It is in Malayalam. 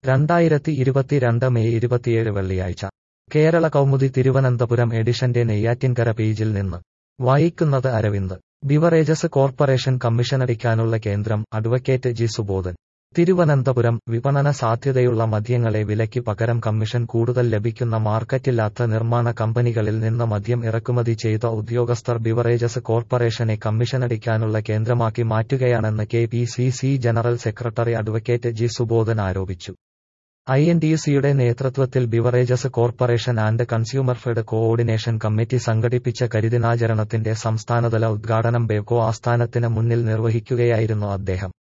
രണ്ടായിരത്തി ഇരുപത്തിരണ്ട് മെയ് ഇരുപത്തിയേഴ് വെള്ളിയാഴ്ച കേരള കൗമുദി തിരുവനന്തപുരം എഡിഷന്റെ നെയ്യാറ്റിൻകര പേജിൽ നിന്ന് വായിക്കുന്നത് അരവിന്ദ് ബിവറേജസ് കോർപ്പറേഷൻ കമ്മീഷനടിക്കാനുള്ള കേന്ദ്രം അഡ്വക്കേറ്റ് ജി സുബോധൻ തിരുവനന്തപുരം വിപണന സാധ്യതയുള്ള മദ്യങ്ങളെ വിലയ്ക്ക് പകരം കമ്മീഷൻ കൂടുതൽ ലഭിക്കുന്ന മാർക്കറ്റില്ലാത്ത നിർമ്മാണ കമ്പനികളിൽ നിന്ന് മദ്യം ഇറക്കുമതി ചെയ്ത ഉദ്യോഗസ്ഥർ ബിവറേജസ് കോർപ്പറേഷനെ കമ്മീഷനടിക്കാനുള്ള കേന്ദ്രമാക്കി മാറ്റുകയാണെന്ന് K P C C general secretary advocate G Subodhan ആരോപിച്ചു ഐ എൻ ടി സിയുടെ നേതൃത്വത്തിൽ beverages corporation and consumer fed coordination committee സംഘടിപ്പിച്ച കരിദിനാചരണത്തിന്റെ സംസ്ഥാനതല ഉദ്ഘാടനം ബേവ്കോ ആസ്ഥാനത്തിന് മുന്നിൽ നിർവഹിക്കുകയായിരുന്നു അദ്ദേഹം